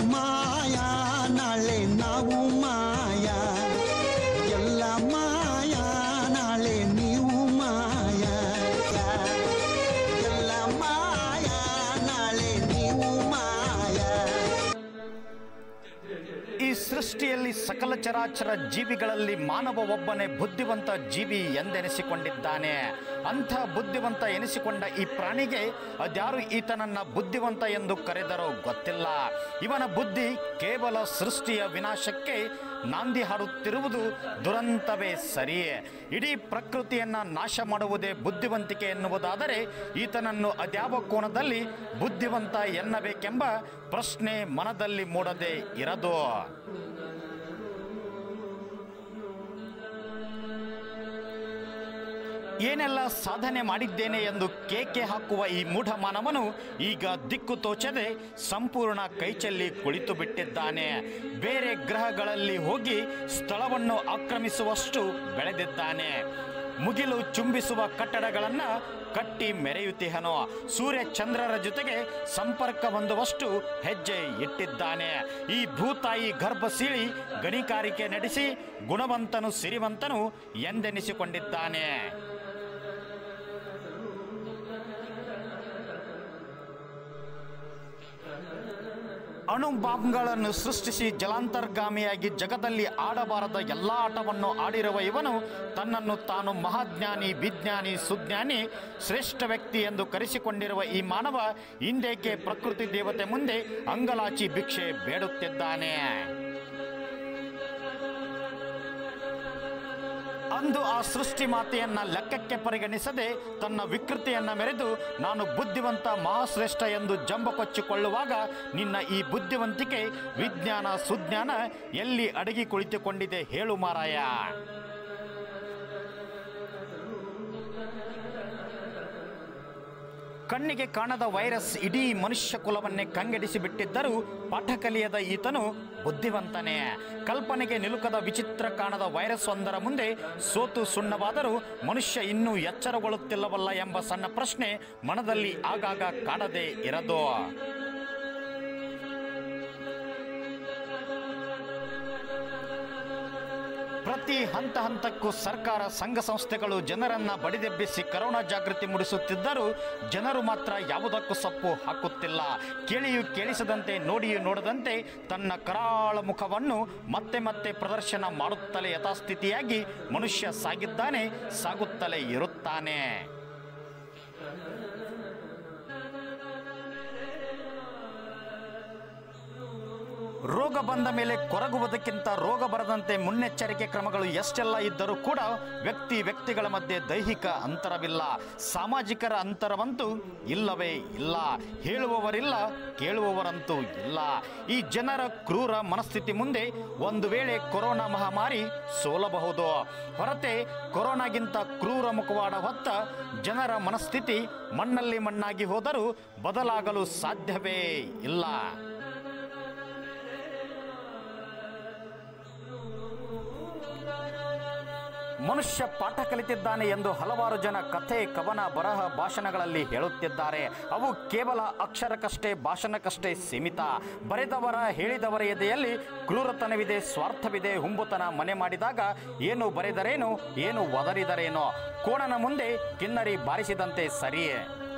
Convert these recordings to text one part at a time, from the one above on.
ಮಾಯಾ ನಾಳೆ ನಾವು ಮಾಯಾ ಎಲ್ಲ ಮಾಯಾ ನಾಳೆ ನೀವು ಮಾಯಾ ಎಲ್ಲ ಮಾಯಾ ನಾಳೆ ನೀವು ಮಾಯಾ ಈ ಸೃಷ್ಟಿಯಲ್ಲಿ ಸಕಲ ಚರಾಚರ ಜೀವಿಗಳಲ್ಲಿ ಮಾನವ ಒಬ್ಬನೇ ಬುದ್ಧಿವಂತ ಜೀವಿ ಎಂದೆನಿಸಿಕೊಂಡಿದ್ದಾನೆ ಅಂಥ ಬುದ್ಧಿವಂತ ಎನಿಸಿಕೊಂಡ ಈ ಪ್ರಾಣಿಗೆ ಅದ್ಯಾರು ಈತನನ್ನ ಬುದ್ಧಿವಂತ ಎಂದು ಕರೆದರೋ ಗೊತ್ತಿಲ್ಲ ಇವನ ಬುದ್ಧಿ ಕೇವಲ ಸೃಷ್ಟಿಯ ವಿನಾಶಕ್ಕೆ ನಾಂದಿ ಹಾಡುತ್ತಿರುವುದು ದುರಂತವೇ ಸರಿಯೇ ಇಡೀ ಪ್ರಕೃತಿಯನ್ನ ನಾಶ ಮಾಡುವುದೇ ಬುದ್ಧಿವಂತಿಕೆ ಎನ್ನುವುದಾದರೆ ಈತನನ್ನು ಅದ್ಯಾವ ಕೋಣದಲ್ಲಿ ಬುದ್ಧಿವಂತ ಎನ್ನಬೇಕೆಂಬ ಪ್ರಶ್ನೆ ಮನದಲ್ಲಿ ಮೂಡದೆ ಇರದು ಏನೆಲ್ಲ ಸಾಧನೆ ಮಾಡಿದ್ದೇನೆ ಎಂದು ಕೇಕೆ ಹಾಕುವ ಈ ಮೂಢ ಮಾನವನು ಈಗ ದಿಕ್ಕು ತೋಚದೆ ಸಂಪೂರ್ಣ ಕೈಚೆಲ್ಲಿ ಕುಳಿತು ಬಿಟ್ಟಿದ್ದಾನೆ ಬೇರೆ ಗ್ರಹಗಳಲ್ಲಿ ಹೋಗಿ ಸ್ಥಳವನ್ನು ಆಕ್ರಮಿಸುವಷ್ಟು ಬೆಳೆದಿದ್ದಾನೆ ಮುಗಿಲು ಚುಂಬಿಸುವ ಕಟ್ಟಡಗಳನ್ನು ಕಟ್ಟಿ ಮೆರೆಯುತ್ತಿಹನು ಸೂರ್ಯ ಚಂದ್ರರ ಜೊತೆಗೆ ಸಂಪರ್ಕ ಹೊಂದುವಷ್ಟು ಹೆಜ್ಜೆ ಇಟ್ಟಿದ್ದಾನೆ ಈ ಭೂತಾಯಿ ಗರ್ಭ ಸೀಳಿ ಗಣಿಗಾರಿಕೆ ನಡೆಸಿ ಗುಣವಂತನು ಸಿರಿವಂತನು ಎಂದೆನಿಸಿಕೊಂಡಿದ್ದಾನೆ ಅಣು ಬಾಂಬ್ಗಳನ್ನು ಸೃಷ್ಟಿಸಿ ಜಲಾಂತರ್ಗಾಮಿಯಾಗಿ ಜಗದಲ್ಲಿ ಆಡಬಾರದ ಎಲ್ಲ ಆಟವನ್ನು ಆಡಿರುವ ಇವನು ತನ್ನನ್ನು ತಾನು ಮಹಾಜ್ಞಾನಿ ವಿಜ್ಞಾನಿ ಸುಜ್ಞಾನಿ ಶ್ರೇಷ್ಠ ವ್ಯಕ್ತಿ ಎಂದು ಕರೆಸಿಕೊಂಡಿರುವ ಈ ಮಾನವ ಇಂದೇಕೆ ಪ್ರಕೃತಿ ದೇವತೆ ಮುಂದೆ ಅಂಗಲಾಚಿ ಭಿಕ್ಷೆ ಬೇಡುತ್ತಿದ್ದಾನೆ ಅಂದು ಆ ಸೃಷ್ಟಿ ಮಾತೆಯನ್ನ ಲೆಕ್ಕಕ್ಕೆ ಪರಿಗಣಿಸದೆ ತನ್ನ ವಿಕೃತಿಯನ್ನ ಮೆರೆದು ನಾನು ಬುದ್ಧಿವಂತ ಮಹಾಶ್ರೇಷ್ಠ ಎಂದು ಜಂಬ ಕೊಚ್ಚಿಕೊಳ್ಳುವಾಗ ನಿನ್ನ ಈ ಬುದ್ಧಿವಂತಿಕೆ ವಿಜ್ಞಾನ ಸುಜ್ಞಾನ ಎಲ್ಲಿ ಅಡಗಿ ಕುಳಿತುಕೊಂಡಿದೆ ಹೇಳು ಮಾರಾಯ ಕಣ್ಣಿಗೆ ಕಾಣದ ವೈರಸ್ ಇಡೀ ಮನುಷ್ಯ ಕುಲವನ್ನೇ ಕಂಗೆಡಿಸಿ ಬಿಟ್ಟಿದ್ದರೂ ಪಾಠ ಕಲಿಯದ ಈತನು ಬುದ್ಧಿವಂತನೇ ಕಲ್ಪನೆಗೆ ನಿಲುಕದ ವಿಚಿತ್ರ ಕಾಣದ ವೈರಸ್ ಒಂದರ ಮುಂದೆ ಸೋತು ಸುಣ್ಣವಾದರೂ ಮನುಷ್ಯ ಇನ್ನೂ ಎಚ್ಚರಗೊಳ್ಳುತ್ತಿಲ್ಲವಲ್ಲ ಎಂಬ ಸಣ್ಣ ಪ್ರಶ್ನೆ ಮನದಲ್ಲಿ ಆಗಾಗ ಕಾಡದೆ ಇರದು ಪ್ರತಿ ಹಂತ ಹಂತಕ್ಕೂ ಸರ್ಕಾರ ಸಂಘ ಸಂಸ್ಥೆಗಳು ಜನರನ್ನ ಬಡಿದೆಬ್ಬಿಸಿ ಕರೋನಾ ಜಾಗೃತಿ ಮೂಡಿಸುತ್ತಿದ್ದರೂ ಜನರು ಮಾತ್ರ ಯಾವುದಕ್ಕೂ ಸೊಪ್ಪು ಹಾಕುತ್ತಿಲ್ಲ ಕೇಳಿಯೂ ಕೇಳಿಸದಂತೆ ನೋಡಿಯೂ ನೋಡದಂತೆ ತನ್ನ ಕರಾಳ ಮುಖವನ್ನು ಮತ್ತೆ ಮತ್ತೆ ಪ್ರದರ್ಶನ ಮಾಡುತ್ತಲೇ ಯಥಾಸ್ಥಿತಿಯಾಗಿ ಮನುಷ್ಯ ಸಾಗಿದ್ದಾನೆ ಸಾಗುತ್ತಲೇ ಇರುತ್ತಾನೆ ರೋಗ ಬಂದ ಮೇಲೆ ಕೊರಗುವುದಕ್ಕಿಂತ ರೋಗ ಬರದಂತೆ ಮುನ್ನೆಚ್ಚರಿಕೆ ಕ್ರಮಗಳು ಎಷ್ಟೆಲ್ಲ ಇದ್ದರೂ ಕೂಡ ವ್ಯಕ್ತಿ ವ್ಯಕ್ತಿಗಳ ಮಧ್ಯೆ ದೈಹಿಕ ಅಂತರವಿಲ್ಲ ಸಾಮಾಜಿಕರ ಅಂತರವಂತೂ ಇಲ್ಲವೇ ಇಲ್ಲ ಹೇಳುವವರಿಲ್ಲ ಕೇಳುವವರಂತೂ ಇಲ್ಲ ಈ ಜನರ ಕ್ರೂರ ಮನಸ್ಥಿತಿ ಮುಂದೆ ಒಂದು ವೇಳೆ ಕೊರೋನಾ ಮಹಾಮಾರಿ ಸೋಲಬಹುದು ಹೊರತೆ ಕೊರೋನಾಗಿಂತ ಕ್ರೂರ ಮುಖವಾಡ ಹೊತ್ತ ಜನರ ಮನಸ್ಥಿತಿ ಮಣ್ಣಲ್ಲಿ ಮಣ್ಣಾಗಿ ಹೋದರೂ ಬದಲಾಗಲು ಸಾಧ್ಯವೇ ಇಲ್ಲ ಮನುಷ್ಯ ಪಾಠ ಕಲಿತಿದ್ದಾನೆ ಎಂದು ಹಲವಾರು ಜನ ಕಥೆ ಕವನ ಬರಹ ಭಾಷಣಗಳಲ್ಲಿ ಹೇಳುತ್ತಿದ್ದಾರೆ ಅವು ಕೇವಲ ಅಕ್ಷರಕ್ಕಷ್ಟೇ ಭಾಷಣಕ್ಕಷ್ಟೇ ಸೀಮಿತ ಬರೆದವರ ಹೇಳಿದವರ ಎದೆಯಲ್ಲಿ ಕ್ರೂರತನವಿದೆ ಸ್ವಾರ್ಥವಿದೆ ಹುಂಬುತನ ಮನೆ ಮಾಡಿದಾಗ ಏನು ಬರೆದರೇನು ಏನು ಒದರಿದರೇನೋ ಕೋಣನ ಮುಂದೆ ಕಿನ್ನರಿ ಬಾರಿಸಿದಂತೆ ಸರಿಯೇ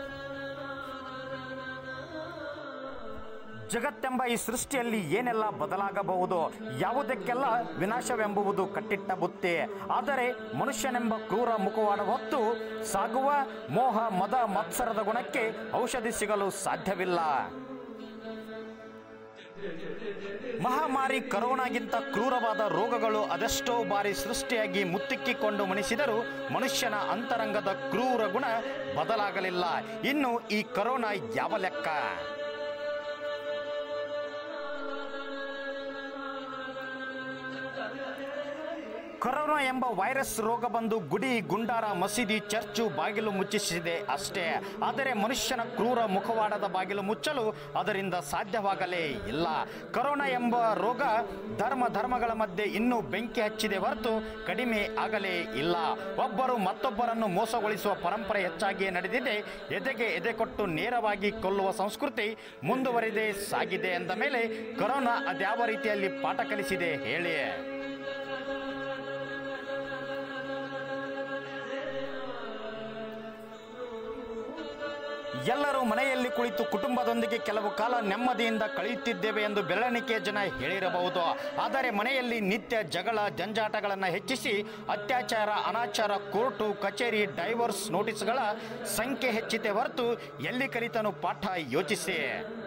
ಜಗತ್ತೆಂಬ ಈ ಸೃಷ್ಟಿಯಲ್ಲಿ ಏನೆಲ್ಲ ಬದಲಾಗಬಹುದು ಯಾವುದಕ್ಕೆಲ್ಲ ವಿನಾಶವೆಂಬುವುದು ಕಟ್ಟಿಟ್ಟ ಬುತ್ತಿ ಆದರೆ ಮನುಷ್ಯನೆಂಬ ಕ್ರೂರ ಮುಖವಾಡ ಹೊತ್ತು ಸಾಗುವ ಮೋಹ ಮದ ಮತ್ಸರದ ಗುಣಕ್ಕೆ ಔಷಧಿ ಸಿಗಲು ಸಾಧ್ಯವಿಲ್ಲ ಮಹಾಮಾರಿ ಕರೋನಾಗಿಂತ ಕ್ರೂರವಾದ ರೋಗಗಳು ಅದೆಷ್ಟೋ ಬಾರಿ ಸೃಷ್ಟಿಯಾಗಿ ಮುತ್ತಿಕ್ಕಿಕೊಂಡು ಮಣಿಸಿದರೂ ಮನುಷ್ಯನ ಅಂತರಂಗದ ಕ್ರೂರ ಗುಣ ಬದಲಾಗಲಿಲ್ಲ ಇನ್ನು ಈ ಕರೋನಾ ಯಾವ ಲೆಕ್ಕ ಕೊರೋನಾ ಎಂಬ ವೈರಸ್ ರೋಗ ಬಂದು ಗುಡಿ ಗುಂಡಾರ ಮಸೀದಿ ಚರ್ಚು ಬಾಗಿಲು ಮುಚ್ಚಿಸಿದೆ ಅಷ್ಟೇ ಆದರೆ ಮನುಷ್ಯನ ಕ್ರೂರ ಮುಖವಾಡದ ಬಾಗಿಲು ಮುಚ್ಚಲು ಅದರಿಂದ ಸಾಧ್ಯವಾಗಲೇ ಇಲ್ಲ ಕೊರೋನಾ ಎಂಬ ರೋಗ ಧರ್ಮ ಧರ್ಮಗಳ ಮಧ್ಯೆ ಇನ್ನೂ ಬೆಂಕಿ ಹಚ್ಚಿದೆ ಹೊರತು ಕಡಿಮೆ ಆಗಲೇ ಇಲ್ಲ ಒಬ್ಬರು ಮತ್ತೊಬ್ಬರನ್ನು ಮೋಸಗೊಳಿಸುವ ಪರಂಪರೆ ಹೆಚ್ಚಾಗಿಯೇ ನಡೆದಿದೆ ಎದೆಗೆ ಎದೆ ಕೊಟ್ಟು ನೇರವಾಗಿ ಕೊಲ್ಲುವ ಸಂಸ್ಕೃತಿ ಮುಂದುವರಿದೇ ಸಾಗಿದೆ ಎಂದ ಮೇಲೆ ಕೊರೋನಾ ಅದ್ಯಾವ ರೀತಿಯಲ್ಲಿ ಪಾಠ ಕಲಿಸಿದೆ ಹೇಳಿ ಎಲ್ಲರೂ ಮನೆಯಲ್ಲಿ ಕುಳಿತು ಕುಟುಂಬದೊಂದಿಗೆ ಕೆಲವು ಕಾಲ ನೆಮ್ಮದಿಯಿಂದ ಕಳೆಯುತ್ತಿದ್ದೇವೆ ಎಂದು ಬೆರಳಿಕೆ ಜನ ಹೇಳಿರಬಹುದು ಆದರೆ ಮನೆಯಲ್ಲಿ ನಿತ್ಯ ಜಗಳ ಜಂಜಾಟಗಳನ್ನು ಹೆಚ್ಚಿಸಿ ಅತ್ಯಾಚಾರ ಅನಾಚಾರ ಕೋರ್ಟು ಕಚೇರಿ ಡೈವರ್ಸ್ ನೋಟಿಸ್ಗಳ ಸಂಖ್ಯೆ ಹೆಚ್ಚಿತೆ ಹೊರತು ಎಲ್ಲಿ ಕಲಿತನು ಪಾಠ ಯೋಚಿಸಿ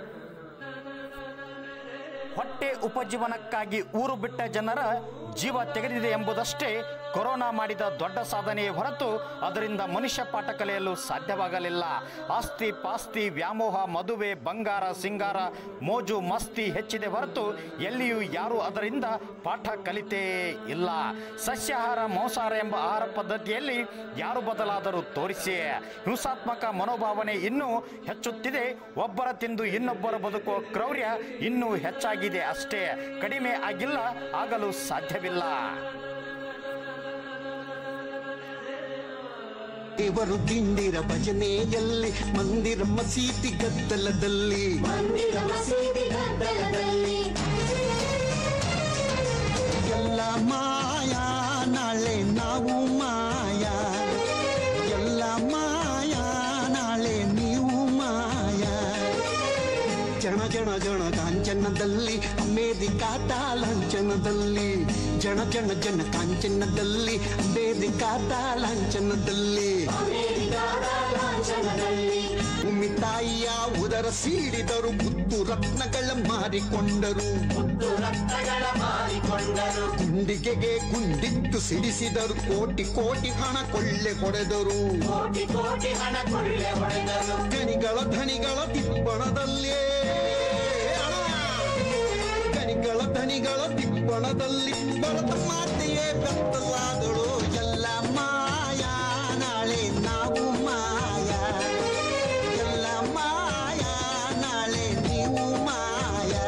ಹೊಟ್ಟೆ ಉಪಜೀವನಕ್ಕಾಗಿ ಊರು ಬಿಟ್ಟ ಜನರ ಜೀವ ತೆಗೆದಿದೆ ಎಂಬುದಷ್ಟೇ ಕೊರೋನಾ ಮಾಡಿದ ದೊಡ್ಡ ಸಾಧನೆಯೇ ಹೊರತು ಅದರಿಂದ ಮನುಷ್ಯ ಪಾಠ ಕಲಿಯಲು ಸಾಧ್ಯವಾಗಲಿಲ್ಲ ಆಸ್ತಿ ಪಾಸ್ತಿ ವ್ಯಾಮೋಹ ಮದುವೆ ಬಂಗಾರ ಸಿಂಗಾರ ಮೋಜು ಮಸ್ತಿ ಹೆಚ್ಚಿದೆ ಹೊರತು ಎಲ್ಲಿಯೂ ಯಾರೂ ಅದರಿಂದ ಪಾಠ ಕಲಿತೇ ಇಲ್ಲ ಸಸ್ಯಾಹಾರ ಮಾಂಸಾಹಾರ ಎಂಬ ಆಹಾರ ಪದ್ಧತಿಯಲ್ಲಿ ಯಾರು ಬದಲಾದರೂ ತೋರಿಸಿ ಹಿಂಸಾತ್ಮಕ ಮನೋಭಾವನೆ ಇನ್ನೂ ಹೆಚ್ಚುತ್ತಿದೆ ಒಬ್ಬರ ತಿಂದು ಇನ್ನೊಬ್ಬರ ಬದುಕುವ ಕ್ರೌರ್ಯ ಇನ್ನೂ ಹೆಚ್ಚಾಗಿದೆ ಅಷ್ಟೇ ಕಡಿಮೆ ಆಗಿಲ್ಲ ಆಗಲು ಸಾಧ್ಯವಿಲ್ಲ ದೇವರು ದಿಂಡಿರ ಭಜನೆಯಲ್ಲಿ ಮಂದಿರ ಮಸೀದಿ ಗದ್ದಲದಲ್ಲಿ ಮಂದಿರ ಮಸೀದಿ ಗದ್ದಲದಲ್ಲಿ ಎಲ್ಲ ಮಾಯಾ ನಾಳೆ ನಾವು ಮಾಯಾ ಎಲ್ಲ ಮಾಯಾ ನಾಳೆ ನೀವು ಮಾಯಾ ಜನ ಜನ ಜನ ಕಾಂಚನದಲ್ಲಿ ಅಮೇರಿಕಾದ ಲಾಂಛನದಲ್ಲಿ ಜನ ಜನ ಜನ ಕಾಂಚನದಲ್ಲಿ ಅಮೇರಿಕಾದ ಲಾಂಛನದಲ್ಲಿ ಅಮೆರಿಕಾದ ಲಾಂಛನದಲ್ಲಿ ಭೂಮಿ ತಾಯಿಯ ಉದರ ಸೀಡಿದರು ಮುತ್ತು ರತ್ನಗಳ ಮಾರಿಕೊಂಡರು ಮುತ್ತು ರಕ್ತಗಳ ಮಾರಿಕೊಂಡರು ಗುಂಡಿಗೆಗೆ ಗುಂಡಿಟ್ಟು ಸಿಡಿಸಿದರು ಕೋಟಿ ಕೋಟಿ ಹಣ ಕೊಳ್ಳೆ ಹೊಡೆದರು ಕೋಟಿ ಕೋಟಿ ಹಣ ಕೊಳ್ಳೆ ಹೊಡೆದರು ಗಣಿಗಳ ಧನಿಗಳ ದಿಪ್ಪಣದಲ್ಲಿ ಹಣ. ಗಣಿಗಳ ಧನಿಗಳ ದಿಪ್ಪಣದಲ್ಲಿ ಭರತ ಮಾತೆಯೇ ಬೆತ್ತಲಾದಳು ಎಲ್ಲ ಮಾಯಾ ನಾಳೆ ನಾವು ಮಾಯಾ ಎಲ್ಲ ಮಾಯಾ ನಾಳೆ ನೀವು ಮಾಯಾ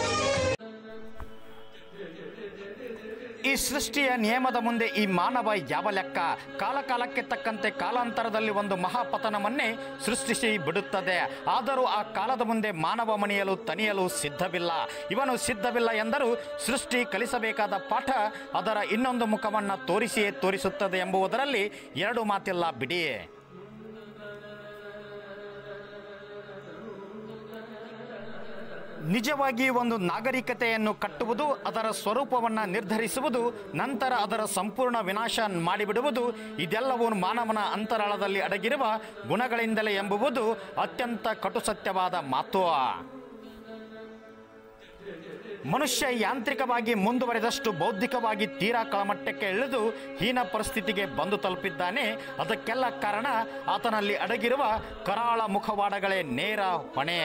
ಈ ಸೃಷ್ಟಿಯ ನಿಯಮದ ಮುಂದೆ ಈ ಮಾನವ ಯಾವ ಲೆಕ್ಕ ಕಾಲ ಕಾಲಕ್ಕೆ ತಕ್ಕಂತೆ ಕಾಲಾಂತರದಲ್ಲಿ ಒಂದು ಮಹಾಪತನವನ್ನೇ ಸೃಷ್ಟಿಸಿ ಬಿಡುತ್ತದೆ ಆದರೂ ಆ ಕಾಲದ ಮುಂದೆ ಮಾನವ ಮಣಿಯಲು ತಣಿಯಲು ಸಿದ್ಧವಿಲ್ಲ ಇವನು ಸಿದ್ಧವಿಲ್ಲ ಎಂದರೂ ಸೃಷ್ಟಿ ಕಲಿಸಬೇಕಾದ ಪಾಠ ಅದರ ಇನ್ನೊಂದು ಮುಖವನ್ನು ತೋರಿಸಿಯೇ ತೋರಿಸುತ್ತದೆ ಎಂಬುದರಲ್ಲಿ ಎರಡು ಮಾತಿಲ್ಲ ಬಿಡಿ ನಿಜವಾಗಿ ಒಂದು ನಾಗರಿಕತೆಯನ್ನು ಕಟ್ಟುವುದು ಅದರ ಸ್ವರೂಪವನ್ನು ನಿರ್ಧರಿಸುವುದು ನಂತರ ಅದರ ಸಂಪೂರ್ಣ ವಿನಾಶ ಮಾಡಿಬಿಡುವುದು ಇದೆಲ್ಲವೂ ಮಾನವನ ಅಂತರಾಳದಲ್ಲಿ ಅಡಗಿರುವ ಗುಣಗಳಿಂದಲೇ ಎಂಬುವುದು ಅತ್ಯಂತ ಕಟು ಸತ್ಯವಾದ ಮಾತು ಮನುಷ್ಯ ಯಾಂತ್ರಿಕವಾಗಿ ಮುಂದುವರೆದಷ್ಟು ಬೌದ್ಧಿಕವಾಗಿ ತೀರಾ ಕಳಮಟ್ಟಕ್ಕೆ ಇಳಿದು ಹೀನ ಪರಿಸ್ಥಿತಿಗೆ ಬಂದು ತಲುಪಿದ್ದಾನೆ ಅದಕ್ಕೆಲ್ಲ ಕಾರಣ ಆತನಲ್ಲಿ ಅಡಗಿರುವ ಕರಾಳ ಮುಖವಾಡಗಳೇ ನೇರ ಹೊಣೆ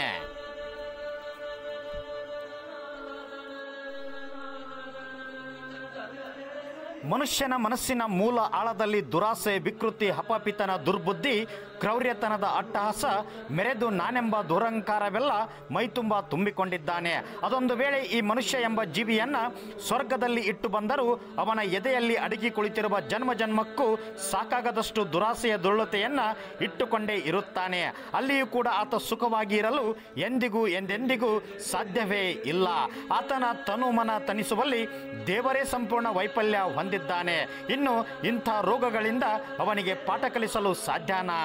ಮನುಷ್ಯನ ಮನಸ್ಸಿನ ಮೂಲ ಆಳದಲ್ಲಿ ದುರಾಸೆ ವಿಕೃತಿ ಹಪಪಿತನ ದುರ್ಬುದ್ಧಿ ಕ್ರೌರ್ಯತನದ ಅಟ್ಟಹಾಸ ಮೆರೆದು ನಾನೆಂಬ ದುರಂಕಾರವೆಲ್ಲ ಮೈತುಂಬ ತುಂಬಿಕೊಂಡಿದ್ದಾನೆ ಅದೊಂದು ವೇಳೆ ಈ ಮನುಷ್ಯ ಎಂಬ ಜೀವಿಯನ್ನ ಸ್ವರ್ಗದಲ್ಲಿ ಇಟ್ಟು ಬಂದರೂ ಅವನ ಎದೆಯಲ್ಲಿ ಅಡಗಿ ಕುಳಿತಿರುವ ಜನ್ಮ ಜನ್ಮಕ್ಕೂ ಸಾಕಾಗದಷ್ಟು ದುರಾಸೆಯ ದುರ್ಳತೆಯನ್ನ ಇಟ್ಟುಕೊಂಡೇ ಇರುತ್ತಾನೆ ಅಲ್ಲಿಯೂ ಕೂಡ ಆತ ಸುಖವಾಗಿ ಇರಲು ಎಂದಿಗೂ ಎಂದೆಂದಿಗೂ ಸಾಧ್ಯವೇ ಇಲ್ಲ ಆತನ ತನು ಮನ ತಣಿಸುವಲ್ಲಿ ದೇವರೇ ಸಂಪೂರ್ಣ ವೈಫಲ್ಯ ಹೊಂದಿದ್ದಾನೆ ಇನ್ನು ಇಂಥ ರೋಗಗಳಿಂದ ಅವನಿಗೆ ಪಾಠ ಕಲಿಸಲು ಸಾಧ್ಯನಾ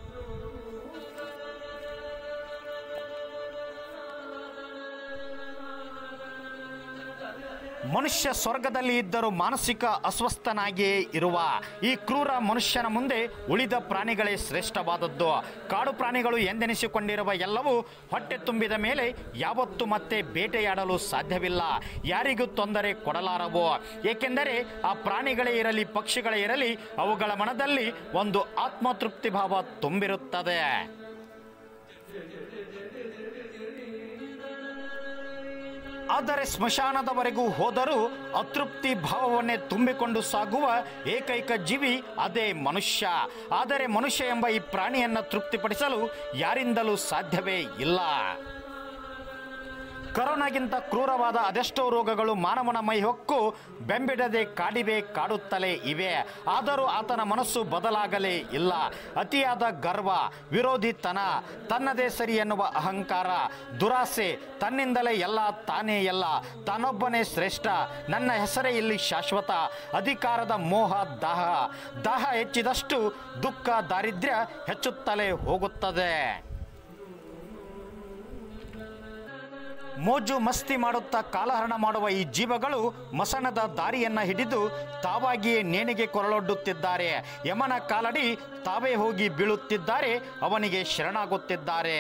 ಮನುಷ್ಯ ಸ್ವರ್ಗದಲ್ಲಿ ಇದ್ದರೂ ಮಾನಸಿಕ ಅಸ್ವಸ್ಥನಾಗಿಯೇ ಇರುವ ಈ ಕ್ರೂರ ಮನುಷ್ಯನ ಮುಂದೆ ಉಳಿದ ಪ್ರಾಣಿಗಳೇ ಶ್ರೇಷ್ಠವಾದದ್ದು ಕಾಡು ಪ್ರಾಣಿಗಳು ಎಂದೆನಿಸಿಕೊಂಡಿರುವ ಎಲ್ಲವೂ ಹೊಟ್ಟೆ ತುಂಬಿದ ಮೇಲೆ ಯಾವತ್ತೂ ಮತ್ತೆ ಬೇಟೆಯಾಡಲು ಸಾಧ್ಯವಿಲ್ಲ ಯಾರಿಗೂ ತೊಂದರೆ ಕೊಡಲಾರವು ಏಕೆಂದರೆ ಆ ಪ್ರಾಣಿಗಳೇ ಇರಲಿ ಪಕ್ಷಿಗಳೇ ಇರಲಿ ಅವುಗಳ ಮನದಲ್ಲಿ ಒಂದು ಆತ್ಮತೃಪ್ತಿ ಭಾವ ತುಂಬಿರುತ್ತದೆ ಆದರೆ ಸ್ಮಶಾನದವರೆಗೂ ಹೋದರೂ ಅತೃಪ್ತಿ ಭಾವವನ್ನೇ ತುಂಬಿಕೊಂಡು ಸಾಗುವ ಏಕೈಕ ಜೀವಿ ಅದೇ ಮನುಷ್ಯ ಆದರೆ ಮನುಷ್ಯ ಎಂಬ ಈ ಪ್ರಾಣಿಯನ್ನು ತೃಪ್ತಿಪಡಿಸಲು ಯಾರಿಂದಲೂ ಸಾಧ್ಯವೇ ಇಲ್ಲ ಕರೋನಾಗಿಂತ ಕ್ರೂರವಾದ ಅದೆಷ್ಟೋ ರೋಗಗಳು ಮಾನವನ ಮೈ ಹೊಕ್ಕು ಬೆಂಬಿಡದೆ ಕಾಡಿವೆ ಕಾಡುತ್ತಲೇ ಇವೆ ಆದರೂ ಆತನ ಮನಸ್ಸು ಬದಲಾಗಲೇ ಇಲ್ಲ ಅತಿಯಾದ ಗರ್ವ ವಿರೋಧಿತನ ತನ್ನದೇ ಸರಿ ಎನ್ನುವ ಅಹಂಕಾರ ದುರಾಸೆ ತನ್ನಿಂದಲೇ ಎಲ್ಲ ತಾನೇ ಎಲ್ಲ ತಾನೊಬ್ಬನೇ ಶ್ರೇಷ್ಠ ನನ್ನ ಹೆಸರೇ ಇಲ್ಲಿ ಶಾಶ್ವತ ಅಧಿಕಾರದ ಮೋಹ ದಾಹ ದಾಹ ಹೆಚ್ಚಿದಷ್ಟು ದುಃಖ ದಾರಿದ್ರ್ಯ ಹೆಚ್ಚುತ್ತಲೇ ಹೋಗುತ್ತದೆ ಮೋಜು ಮಸ್ತಿ ಮಾಡುತ್ತಾ ಕಾಲಹರಣ ಮಾಡುವ ಈ ಜೀವಗಳು ಮಸಣದ ದಾರಿಯನ್ನ ಹಿಡಿದು ತಾವಾಗಿಯೇ ನೇಣಿಗೆ ಕೊರಳೊಡ್ಡುತ್ತಿದ್ದಾರೆ ಯಮನ ಕಾಲಡಿ ತಾವೇ ಹೋಗಿ ಬೀಳುತ್ತಿದ್ದಾರೆ ಅವನಿಗೆ ಶರಣಾಗುತ್ತಿದ್ದಾರೆ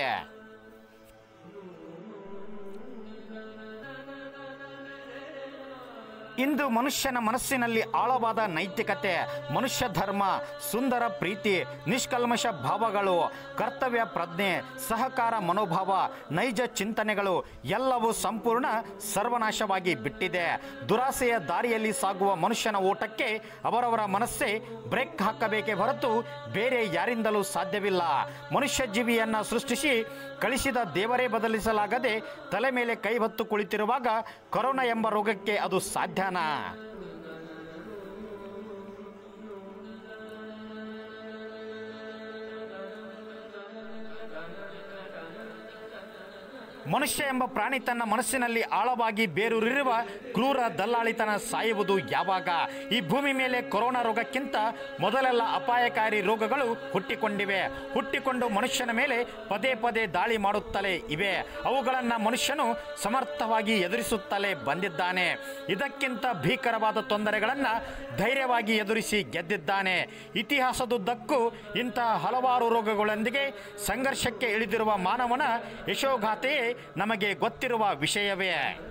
ಇಂದು ಮನುಷ್ಯನ ಮನಸ್ಸಿನಲ್ಲಿ ಆಳವಾದ ನೈತಿಕತೆ ಮನುಷ್ಯ ಧರ್ಮ ಸುಂದರ ಪ್ರೀತಿ ನಿಷ್ಕಲ್ಮಶ ಭಾವಗಳು ಕರ್ತವ್ಯ ಪ್ರಜ್ಞೆ ಸಹಕಾರ ಮನೋಭಾವ ನೈಜ ಚಿಂತನೆಗಳು ಎಲ್ಲವೂ ಸಂಪೂರ್ಣ ಸರ್ವನಾಶವಾಗಿ ಬಿಟ್ಟಿದೆ ದುರಾಸೆಯ ದಾರಿಯಲ್ಲಿ ಸಾಗುವ ಮನುಷ್ಯನ ಓಟಕ್ಕೆ ಅವರವರ ಮನಸ್ಸೇ ಬ್ರೇಕ್ ಹಾಕಬೇಕೇ ಹೊರತು ಬೇರೆ ಯಾರಿಂದಲೂ ಸಾಧ್ಯವಿಲ್ಲ ಮನುಷ್ಯ ಜೀವಿಯನ್ನ ಸೃಷ್ಟಿಸಿ ಕಳಿಸಿದ ದೇವರೇ ಬದಲಿಸಲಾಗದೆ ತಲೆ ಮೇಲೆ ಕೈ ಹೊತ್ತು ಕುಳಿತಿರುವಾಗ ಕೊರೋನಾ ಎಂಬ ರೋಗಕ್ಕೆ ಅದು ಸಾಧ್ಯನಾ ಮನುಷ್ಯ ಎಂಬ ಪ್ರಾಣಿ ತನ್ನ ಮನಸ್ಸಿನಲ್ಲಿ ಆಳವಾಗಿ ಬೇರೂರಿರುವ ಕ್ರೂರ ದಲ್ಲಾಳಿತನ ಸಾಯುವುದು ಯಾವಾಗ ಈ ಭೂಮಿ ಮೇಲೆ ಕೊರೋನಾ ರೋಗಕ್ಕಿಂತ ಮೊದಲೆಲ್ಲ ಅಪಾಯಕಾರಿ ರೋಗಗಳು ಹುಟ್ಟಿಕೊಂಡಿವೆ ಹುಟ್ಟಿಕೊಂಡು ಮನುಷ್ಯನ ಮೇಲೆ ಪದೇ ಪದೇ ದಾಳಿ ಮಾಡುತ್ತಲೇ ಇವೆ ಅವುಗಳನ್ನು ಮನುಷ್ಯನು ಸಮರ್ಥವಾಗಿ ಎದುರಿಸುತ್ತಲೇ ಬಂದಿದ್ದಾನೆ ಇದಕ್ಕಿಂತ ಭೀಕರವಾದ ತೊಂದರೆಗಳನ್ನು ಧೈರ್ಯವಾಗಿ ಎದುರಿಸಿ ಗೆದ್ದಿದ್ದಾನೆ ಇತಿಹಾಸದುದ್ದಕ್ಕೂ ಇಂತಹ ಹಲವಾರು ರೋಗಗಳೊಂದಿಗೆ ಸಂಘರ್ಷಕ್ಕೆ ಇಳಿದಿರುವ ಮಾನವನ ಯಶೋಗಾಥೆಯೇ ನಮಗೆ ಗೊತ್ತಿರುವ ವಿಷಯವೇ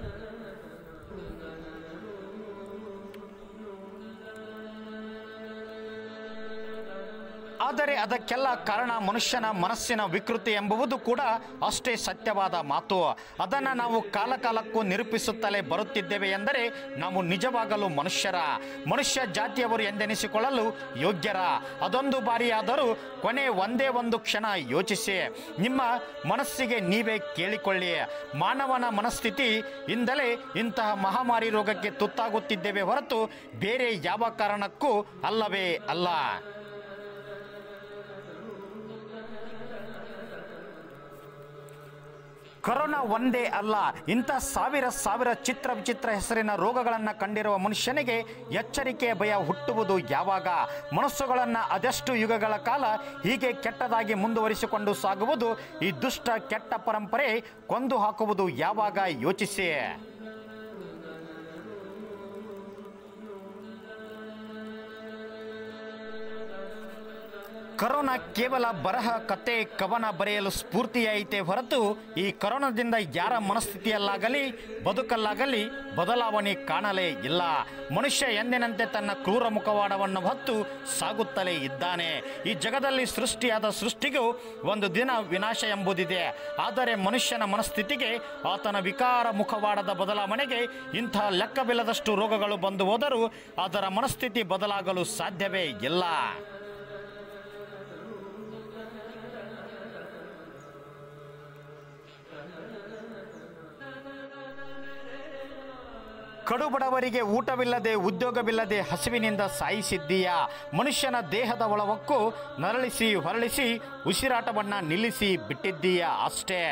ಆದರೆ ಅದಕ್ಕೆಲ್ಲ ಕಾರಣ ಮನುಷ್ಯನ ಮನಸ್ಸಿನ ವಿಕೃತಿ ಎಂಬುದು ಕೂಡ ಅಷ್ಟೇ ಸತ್ಯವಾದ ಮಾತು ಅದನ್ನು ನಾವು ಕಾಲಕಾಲಕ್ಕೂ ನಿರೂಪಿಸುತ್ತಲೇ ಬರುತ್ತಿದ್ದೇವೆ ಎಂದರೆ ನಾವು ನಿಜವಾಗಲು ಮನುಷ್ಯರ ಮನುಷ್ಯ ಜಾತಿಯವರು ಎಂದೆನಿಸಿಕೊಳ್ಳಲು ಯೋಗ್ಯರ ಅದೊಂದು ಬಾರಿಯಾದರೂ ಕೊನೆ ಒಂದೇ ಒಂದು ಕ್ಷಣ ಯೋಚಿಸಿ ನಿಮ್ಮ ಮನಸ್ಸಿಗೆ ನೀವೇ ಕೇಳಿಕೊಳ್ಳಿ ಮಾನವನ ಮನಸ್ಥಿತಿ ಇಂದಲೇ ಇಂತಹ ಮಹಾಮಾರಿ ರೋಗಕ್ಕೆ ತುತ್ತಾಗುತ್ತಿದ್ದೇವೆ ಹೊರತು ಬೇರೆ ಯಾವ ಕಾರಣಕ್ಕೂ ಅಲ್ಲವೇ ಅಲ್ಲ ಕೊರೋನಾ ಒಂದೇ ಅಲ್ಲ ಇಂಥ ಸಾವಿರ ಸಾವಿರ ಚಿತ್ರ ವಿಚಿತ್ರ ಹೆಸರಿನ ರೋಗಗಳನ್ನು ಕಂಡಿರುವ ಮನುಷ್ಯನಿಗೆ ಎಚ್ಚರಿಕೆಯ ಭಯ ಹುಟ್ಟುವುದು ಯಾವಾಗ ಮನಸ್ಸುಗಳನ್ನು ಅದೆಷ್ಟು ಯುಗಗಳ ಕಾಲ ಹೀಗೆ ಕೆಟ್ಟದಾಗಿ ಮುಂದುವರಿಸಿಕೊಂಡು ಸಾಗುವುದು ಈ ದುಷ್ಟ ಕೆಟ್ಟ ಪರಂಪರೆ ಕೊಂದು ಹಾಕುವುದು ಯಾವಾಗ ಯೋಚಿಸಿ ಕರೋನಾ ಕೇವಲ ಬರಹ ಕತೆ ಕವನ ಬರೆಯಲು ಸ್ಫೂರ್ತಿಯಾಯಿತೆ ಹೊರತು ಈ ಕರೋನಾದಿಂದ ಯಾರ ಮನಸ್ಥಿತಿಯಲ್ಲಾಗಲಿ ಬದುಕಲ್ಲಾಗಲಿ ಬದಲಾವಣೆ ಕಾಣಲೇ ಇಲ್ಲ ಮನುಷ್ಯ ಎಂದಿನಂತೆ ತನ್ನ ಕ್ರೂರ ಮುಖವಾಡವನ್ನು ಹೊತ್ತು ಸಾಗುತ್ತಲೇ ಇದ್ದಾನೆ ಈ ಜಗದಲ್ಲಿ ಸೃಷ್ಟಿಯಾದ ಸೃಷ್ಟಿಗೂ ಒಂದು ದಿನ ವಿನಾಶ ಎಂಬುದಿದೆ ಆದರೆ ಮನುಷ್ಯನ ಮನಸ್ಥಿತಿಗೆ ಆತನ ವಿಕಾರ ಮುಖವಾಡದ ಬದಲಾವಣೆಗೆ ಇಂಥ ಲೆಕ್ಕವಿಲ್ಲದಷ್ಟು ರೋಗಗಳು ಬಂದು ಹೋದರೂ ಅದರ ಮನಸ್ಥಿತಿ ಬದಲಾಗಲು ಸಾಧ್ಯವೇ ಇಲ್ಲ ಕಡುಬಡವರಿಗೆ ಊಟವಿಲ್ಲದೆ ಉದ್ಯೋಗವಿಲ್ಲದೆ ಹಸಿವಿನಿಂದ ಸಾಯಿಸಿದ್ದೀಯಾ ಮನುಷ್ಯನ ದೇಹದ ಒಳವಕ್ಕೂ ನರಳಿಸಿ ಹೊರಳಿಸಿ ಉಸಿರಾಟವನ್ನು ನಿಲ್ಲಿಸಿ ಬಿಟ್ಟಿದ್ದೀಯಾ ಅಷ್ಟೇ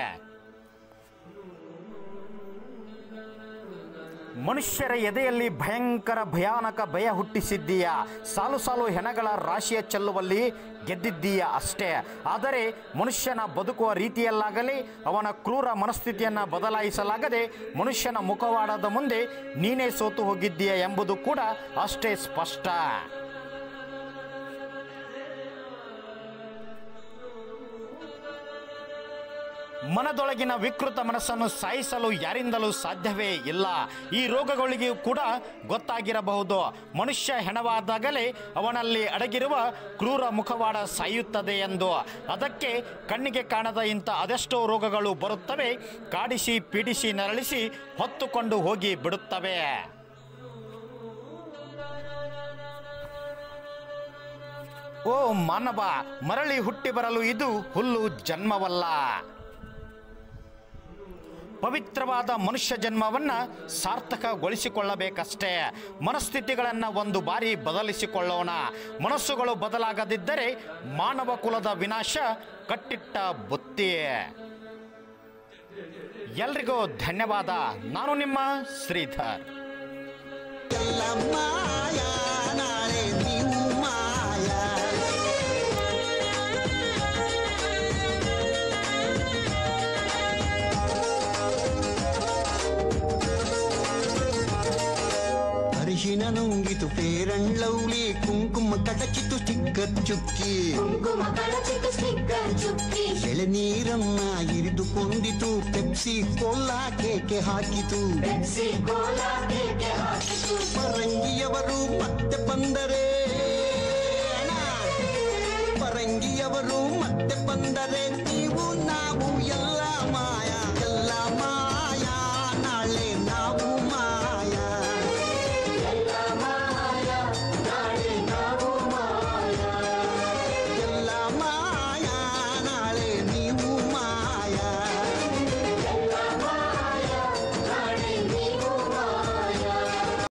ಮನುಷ್ಯರ ಎದೆಯಲ್ಲಿ ಭಯಂಕರ ಭಯಾನಕ ಭಯ ಹುಟ್ಟಿಸಿದ್ದೀಯಾ ಸಾಲು ಸಾಲು ಹೆಣಗಳ ರಾಶಿಯ ಚೆಲ್ಲುವಲ್ಲಿ ಗೆದ್ದಿದ್ದೀಯಾ ಅಷ್ಟೇ ಆದರೆ ಮನುಷ್ಯನ ಬದುಕುವ ರೀತಿಯಲ್ಲಾಗಲಿ ಅವನ ಕ್ರೂರ ಮನಸ್ಥಿತಿಯನ್ನು ಬದಲಾಯಿಸಲಾಗದೆ ಮನುಷ್ಯನ ಮುಖವಾಡದ ಮುಂದೆ ನೀನೇ ಸೋತು ಹೋಗಿದ್ದೀಯಾ ಎಂಬುದು ಕೂಡ ಅಷ್ಟೇ ಸ್ಪಷ್ಟ ಮನದೊಳಗಿನ ವಿಕೃತ ಮನಸ್ಸನ್ನು ಸಾಯಿಸಲು ಯಾರಿಂದಲೂ ಸಾಧ್ಯವೇ ಇಲ್ಲ ಈ ರೋಗಗಳಿಗೆ ಕೂಡ ಗೊತ್ತಾಗಿರಬಹುದು ಮನುಷ್ಯ ಹೆಣವಾದಾಗಲೇ ಅವನಲ್ಲಿ ಅಡಗಿರುವ ಕ್ರೂರ ಮುಖವಾಡ ಸಾಯುತ್ತದೆ ಎಂದು ಅದಕ್ಕೆ ಕಣ್ಣಿಗೆ ಕಾಣದ ಇಂಥ ಅದೆಷ್ಟೋ ರೋಗಗಳು ಬರುತ್ತವೆ ಕಾಡಿಸಿ ಪೀಡಿಸಿ ನರಳಿಸಿ ಹೊತ್ತುಕೊಂಡು ಹೋಗಿ ಬಿಡುತ್ತವೆ ಓ ಮಾನವ ಮರಳಿ ಹುಟ್ಟಿ ಬರಲು ಇದು ಹುಲ್ಲು ಜನ್ಮವಲ್ಲ ಪವಿತ್ರವಾದ ಮನುಷ್ಯ ಜನ್ಮವನ್ನ ಸಾರ್ಥಕಗೊಳಿಸಿಕೊಳ್ಳಬೇಕಷ್ಟೇ ಮನಸ್ಥಿತಿಗಳನ್ನು ಒಂದು ಬಾರಿ ಬದಲಿಸಿಕೊಳ್ಳೋಣ ಮನಸ್ಸುಗಳು ಬದಲಾಗದಿದ್ದರೆ ಮಾನವ ಕುಲದ ವಿನಾಶ ಕಟ್ಟಿಟ್ಟ ಬುತ್ತಿ ಎಲ್ರಿಗೂ ಧನ್ಯವಾದ ನಾನು ನಿಮ್ಮ ಶ್ರೀಧರ್ ಎಲ್ಲ ಮಾಯ ನಾಳೆ ನೀವು ಮಾಯ ಅರಿಶಿನ ನುಂಗಿತು ಪೇರಂಡ್ಲೌಲಿ ಕುಂಕುಮ ಕಟಚಿತು ಚಿಕ್ಕ ಚುಕ್ಕಿ ಕುಂಕುಮ ಕಳಚಿತು ಸ್ಟಿಕ್ಕರ್ ಚುಕ್ಕಿ ಎಳೆನೀರನ್ನ ಇರಿದುಕೊಂಡಿತು ಪೆಪ್ಸಿ ಕೋಲಾ ಕೇಕೆ ಹಾಕಿತು ಬೆಕ್ಸಿ ಕೋಲ ಕೇಕೆ ಹಾಕಿತು ಪರಂಗಿಯವರು ಮತ್ತೆ ಬಂದರೆ ಅಣ್ಣ, ಪರಂಗಿಯವರು ಮತ್ತೆ ಬಂದರೆ ನೀವು